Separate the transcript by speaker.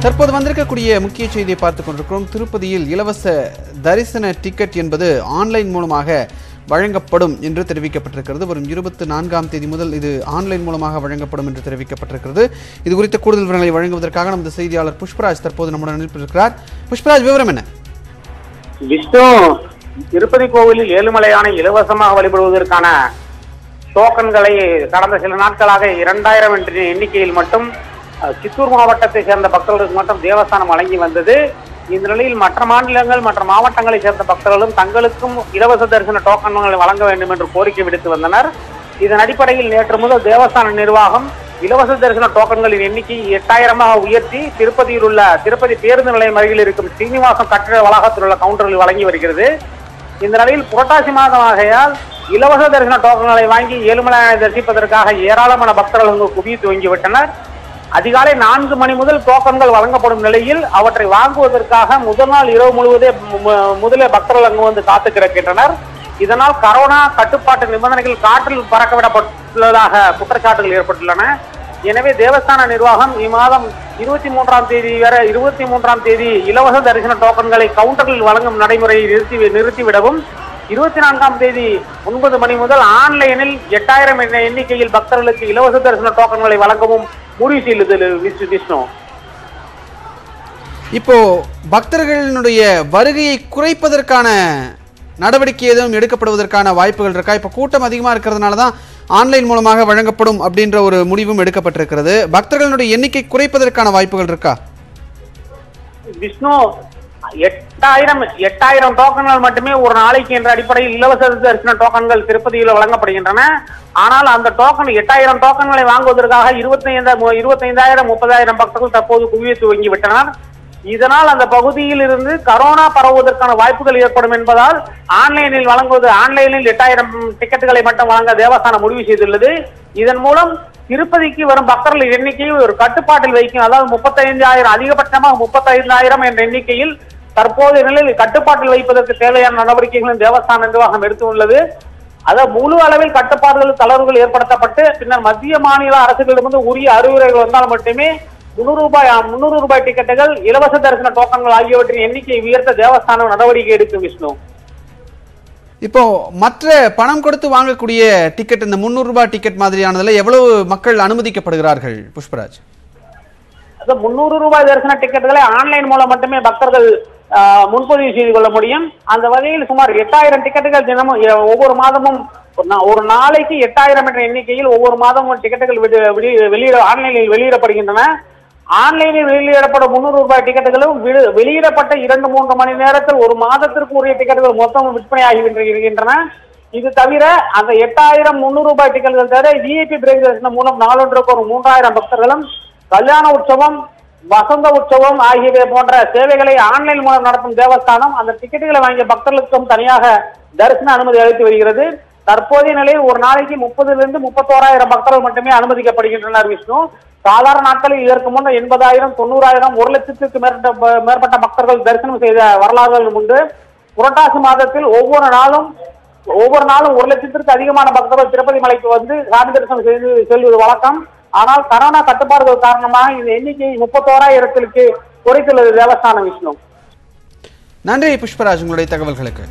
Speaker 1: தற்போது வந்திருக்கக்கூடிய முக்கிய செய்தியை பார்த்துக் கொண்டிருக்கிறோம் திருப்பதியில் இலவச தரிசன டிக்கெட் என்பது ஆன்லைன் மூலமாக வழங்கப்படும் என்று தெரிவிக்கப்பட்டிருக்கிறது வரும் இருபத்தி நான்காம் தேதி முதல் இது ஆன்லைன் மூலமாக வழங்கப்படும் என்று தெரிவிக்கப்பட்டிருக்கிறது இது குறித்த கூடுதல் விவரங்களை வழங்குவதற்காக நமது செய்தியாளர் புஷ்பராஜ் தற்போது நம்முடன் அனுப்பி இருக்கிறார் புஷ்பராஜ் விவரம் என்ன
Speaker 2: விஷ்ணு திருப்பதி கோவிலில் ஏழுமலையானை இலவசமாக வழிபடுவதற்கான டோக்கன்களை கடந்த சில நாட்களாக இரண்டாயிரம் என்ற எண்ணிக்கையில் மட்டும் அஹ், சித்தூர் மாவட்டத்தை சேர்ந்த பக்தர்களுக்கு மட்டும் தேவஸ்தானம் வழங்கி வந்தது இந்த நிலையில் மற்ற மாநிலங்கள் மற்ற மாவட்டங்களை சேர்ந்த பக்தர்களும் தங்களுக்கும் இலவச தரிசன டோக்கன்களை வழங்க வேண்டும் என்று கோரிக்கை விடுத்து வந்தனர் இதன் அடிப்படையில் நேற்று முதல் தேவஸ்தான நிர்வாகம் இலவச தரிசன டோக்கன்களின் எண்ணிக்கையை எட்டாயிரமாக உயர்த்தி திருப்பதியில் உள்ள திருப்பதி பேருந்து நிலையம் அருகில் இருக்கும் ஸ்ரீனிவாசம் கட்டிட வளாகத்தில் உள்ள கவுண்டரில் வழங்கி வருகிறது இந்த நிலையில் புரட்டாசி மாதம் ஆகையால் இலவச தரிசன டோக்கன்களை வாங்கி ஏழுமலையானை தரிசிப்பதற்காக ஏராளமான பக்தர்கள் அங்கு குவிய துவங்கிவிட்டனர் அதிகாலை நான்கு மணி முதல் டோக்கன்கள் வழங்கப்படும் நிலையில் அவற்றை வாங்குவதற்காக முதல் நாள் இரவு முழுவதே மு- மு- முதலே பக்தர்கள் அங்கு வந்து காத்து கிடக்கின்றனர் இதனால் கரோனா கட்டுப்பாட்டு நிபந்தனைகள் காற்றில் பறக்கவிடப்பட்டுள்ளதாக குற்றச்சாட்டுகள் ஏற்பட்டுள்ளன எனவே தேவஸ்தான நிர்வாகம் இம்மாதம் இருபத்தி மூன்றாம் தேதி வரை இருபத்தி மூன்றாம் தேதி இலவச தரிசன டோக்கன்களை கவுண்டர்களில் வழங்கும் நடைமுறையை நிறுத்தி நிறுத்திவிடவும் இருபத்தி நான்காம் தேதி ஒன்பது மணி முதல் ஆன்லைனில் எட்டாயிரம் என்ற எண்ணிக்கையில் பக்தர்களுக்கு இலவச தரிசன டோக்கன்களை வழங்கவும் முடிவு செய்தது விஷ்ணு விஷ்ணு
Speaker 1: இப்போ பக்தர்களினுடைய வருகையை குறைப்பதற்கான நடவடிக்கை எதுவும் எடுக்கப்படுவதற்கான வாய்ப்புகள் இருக்கா இப்போ கூட்டம் அதிகமாக இருக்கிறதுனால தான் ஆன்லைன் மூலமாக வழங்கப்படும் அப்படின்ற ஒரு முடிவும் எடுக்கப்பட்டிருக்கிறது பக்தர்களுடைய எண்ணிக்கை குறைப்பதற்கான வாய்ப்புகள் இருக்கா
Speaker 2: விஷ்ணு எட்டாயிரம் எட்டாயிரம் டோக்கன்கள் மட்டுமே ஒரு நாளைக்கு என்ற அடிப்படையில் இலவச தரிசன டோக்கன்கள் திருப்பதியில் வழங்கப்படுகின்றன ஆனால் அந்த டோக்கன் எட்டாயிரம் டோக்கன்களை வாங்குவதற்காக இருபத்தைந்து இருபத்தைந்தாயிரம் முப்பதாயிரம் பக்தர்கள் தற்போது குவிய துவங்கி விட்டனர் இதனால் அந்த பகுதியில் இருந்து கரோனா பரவுவதற்கான வாய்ப்புகள் ஏற்படும் என்பதால் ஆன்லைனில் வழங்குவது ஆன்லைனில் எட்டாயிரம் டிக்கெட்டுகளை மட்டும் வழங்க தேவஸ்தானம் முடிவு செய்துள்ளது இதன் மூலம் திருப்பதிக்கு வரும் பக்தர்கள் எண்ணிக்கையை ஒரு கட்டுப்பாட்டில் வைக்கும் அதாவது முப்பத்தைந்தாயிரம் அதிகபட்சமாக முப்பத்தைந்தாயிரம் என்ற எண்ணிக்கையில் தற்போதைய நிலையில் கட்டுப்பாட்டில் வைப்பதற்கு தேவையான நடவடிக்கைகளும் தேவஸ்தான நிர்வாகம் எடுத்துள்ளது அதாவது முழு அளவில் கட்டுப்பாடுகள் தளர்வுகள் ஏற்படுத்தப்பட்டு பின்னர் மத்திய மாநில அரசுகளிடமிருந்து உரிய அறிவுரைகள் வந்தால் மட்டுமே முன்னூறு ரூபாய் முன்னூறு ரூபாய் டிக்கெட்டுகள் இலவச தரிசன டோக்கன்கள் ஆகியவற்றின் எண்ணிக்கையை உயர்த்த தேவஸ்தானம் நடவடிக்கை எடுக்கும் விஷ்ணு
Speaker 1: இப்போ மற்ற பணம் கொடுத்து வாங்கக்கூடிய டிக்கெட் இந்த முந்நூறு ரூபாய் டிக்கெட் மாதிரியானதுல எவ்வளவு மக்கள் அனுமதிக்கப்படுகிறார்கள் புஷ்பராஜ்
Speaker 2: அது முன்னூறு ரூபாய் தரிசன டிக்கெட்டுகளை ஆன்லைன் மூலம் மட்டுமே பக்தர்கள் ஆஹ், முன்பதிவு செய்து கொள்ள முடியும் அந்த வகையில் சுமார் எட்டாயிரம் டிக்கெட்டுகள் தினமும் எ- ஒவ்வொரு மாதமும் ஒரு நா- ஒரு நாளைக்கு எட்டாயிரம் என்ற எண்ணிக்கையில் ஒவ்வொரு மாதமும் டிக்கெட்டுகள் விடு- வெளி- வெளியிட ஆன்லைனில் வெளியிடப்படுகின்றன ஆன்லைனில் வெளியிடப்படும் முன்னூறு ரூபாய் டிக்கெட்டுகளும் விடு- வெளியிடப்பட்ட இரண்டு மூன்று மணி நேரத்தில் ஒரு மாதத்திற்கு உரிய டிக்கெட்டுகள் மொத்தம் விற்பனையாகி வருகின்றன இது தவிர அந்த எட்டாயிரம் முன்னூறு ரூபாய் டிக்கெட்டுகள் தவிர விஐபி பிரேக் தரிசனம் மூலம் நாளொன்றுக்கு ஒரு மூன்றாயிரம் பக்தர்களும் கல்யாண உற்சவம் வசந்த உற்சவம் ஆகியவை போன்ற சேவைகளை ஆன்லைன் மூலம் நடத்தும் தேவஸ்தானம் அந்த டிக்கெட்டுகளை வாங்கிய பக்தர்களுக்கும் தனியாக தரிசன அனுமதி அளித்து வருகிறது தற்போதைய நிலையில் ஒரு நாளைக்கு முப்பதிலிருந்து முப்பத்தோராயிரம் பக்தர்கள் மட்டுமே அனுமதிக்கப்படுகின்றனர் விஷ்ணு சாதாரண நாட்களில் இதற்கு முன் எண்பதாயிரம் தொண்ணூறாயிரம் ஒரு லட்சத்திற்கு மேற்பட்ட மேற்பட்ட பக்தர்கள் தரிசனம் செய்த வரலாறுகள் உண்டு புரட்டாசி மாதத்தில் ஒவ்வொரு நாளும் ஒவ்வொரு நாளும் ஒரு லட்சத்திற்கு அதிகமான பக்தர்கள் திருப்பதி மலைக்கு வந்து சாமி தரிசனம் செய்து செல்வது வழக்கம் ஆனால் கரோனா கட்டுப்பாடுகள் காரணமாக இந்த எண்ணிக்கை முப்பத்தோராயிரத்திற்கு குறைத்துள்ளது தேவஸ்தானம் விஷ்ணு
Speaker 1: நன்றி புஷ்பராஜ் உங்களுடைய தகவல்களுக்கு